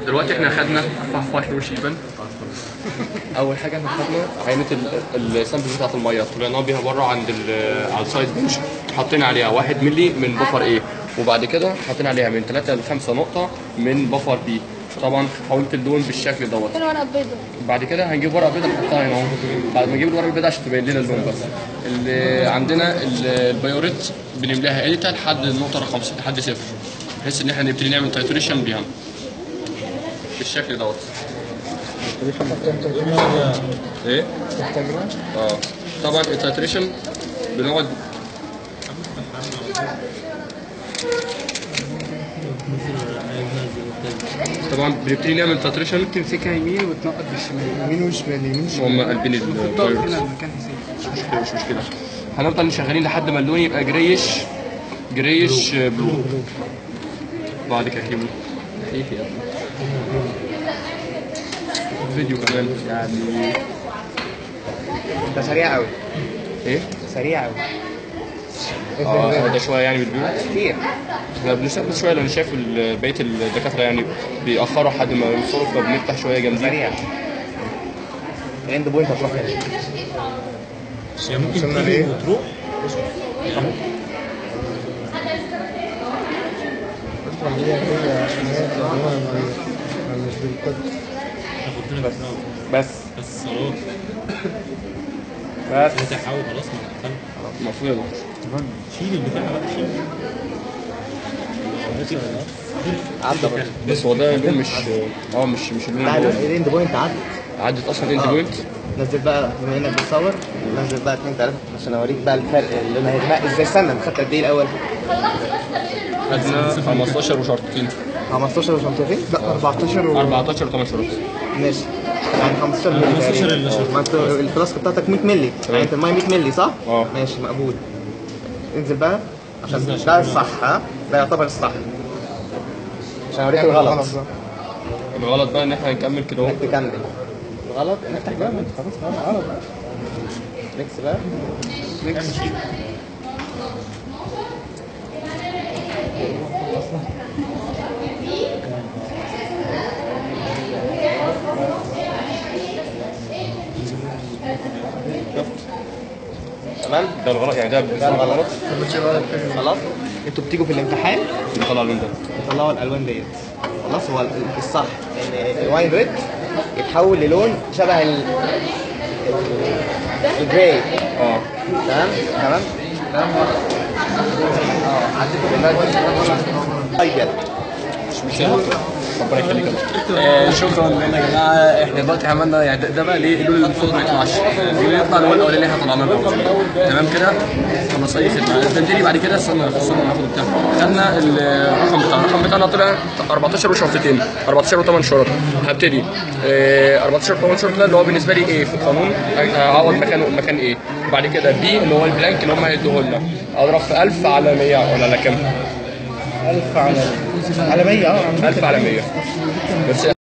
دلوقتي احنا خدنا فحفاش وشيبن اول حاجه احنا خدنا عينه ال- السامبل بتاعت الميه طلعناها بيها بره عند ال- على السايد بنش حطينا عليها 1 مللي من بفر ايه وبعد كده حطينا عليها من 3 ل 5 نقطه من بفر بي طبعا حولت اللون بالشكل دوت فين ورقه بيضه بعد كده هنجيب ورقه بيضاء نحطها هنا اهو بعد ما نجيب الورقه البيضاء عشان تبين لنا اللون بس اللي عندنا ال- البيوريت بنملاها اديتا لحد النقطه رقم 6 لحد صفر بحيث ان احنا نبتدي نعمل تايتوريشن بيها بالشكل دوت ايه؟ اه طبعا التايتريشن بنقعد طبعا بنبتدي نعمل تايتريشن تمسكها يمين وتنقط بالشمال يمين وشمال يمين وشمال هم قلبين تحطها البيوريت هنا المكان هيسيب مش مشكله مش مشكله هنفضل شغالين لحد ما اللون يبقى جريش جريش بلو بعد كده كيمو حقيقي يا ابني فيديو كمان يعني ده سريع قوي ايه سريع قوي اه ده شويه يعني بالبيوت كتير احنا بنستخدم شويه لان شايف ال- بقيه الدكاتره يعني بيأخروا لحد ما يوصلوا فبنفتح شويه جامدين سريع الاند بوينت هتروح هنا هي ممكن وصلنا تيجي لإيه؟ وتروح هي كده عشان هي تقدمها مش بالقدر تاخد لنا بس بس بس خلاص بس هي تحاول خلاص ما تدخل المفروض يا دكتور شيل البتاع بقى شيل عدى برضه بس هو ده اللون مش اه مش مش اللون لا اللي هو- الاند بوينت عدت عدت اصلا انت آه. بوينت نزل بقى بما انك بتصور نزل بقى اتنين تلاته عشان اوريك بقى الفرق اللي هيبقى ازاي استنى انت خدت قد ايه الاول؟ خدنا 15 وشرطتين 15 وشنطتين؟ لا 14 و 14 و8 شرط ماشي يعني 15 مللي 15 تقريبا. اللي شرط. ما انت الفلاسك بتاعتك 100 مللي يعني انت الميه 100 مللي صح؟ اه. ماشي مقبول انزل بقى عشان نزل عشان ده الصح ها ده يعتبر الصح عشان اوريك الغلط بقى. الغلط بقى ان احنا هنكمل كده اهو انك تكمل غلط نفتح بقى ما انت خلاص خلاص غلط بقى ميكس بقى تمام ده الغلط يعني ده ده بالنسبه الغلط للغلط مش غلط تاني خلاص انتوا بتيجوا في الامتحان نطلع اللون ده طلعوا الالوان ديت خلاص هو الصح ان الواين ريد يتحول للون شبه ال الجراي اه تمام تمام ابيض مش مشكله ربنا يخليك يا دكتور. آه، شكرا لنا يا جماعه احنا دلوقتي عملنا يعني ده, ده بقى ليه اللون اللي المفروض ما يطلعش اللون يطلع اللون الاولاني اللي احنا طلعناه الاول تمام كده خلاص اي خدمه نبتدي بعد كده استنى استنى ناخد بتاع خدنا الرقم بتاعنا الرقم بتاعنا طلع 14 وشرطتين 14 و8 شرط هبتدي آه، 14 و8 شرط ده اللي هو بالنسبه لي ايه في القانون اعوض مكانه مكان ايه بعد كده بي اللي هو البلانك اللي هم هيدوه لنا اضرب في 1000 على 100 ولا على كام؟ 1000 على على 100 اه 1000 على 100 بس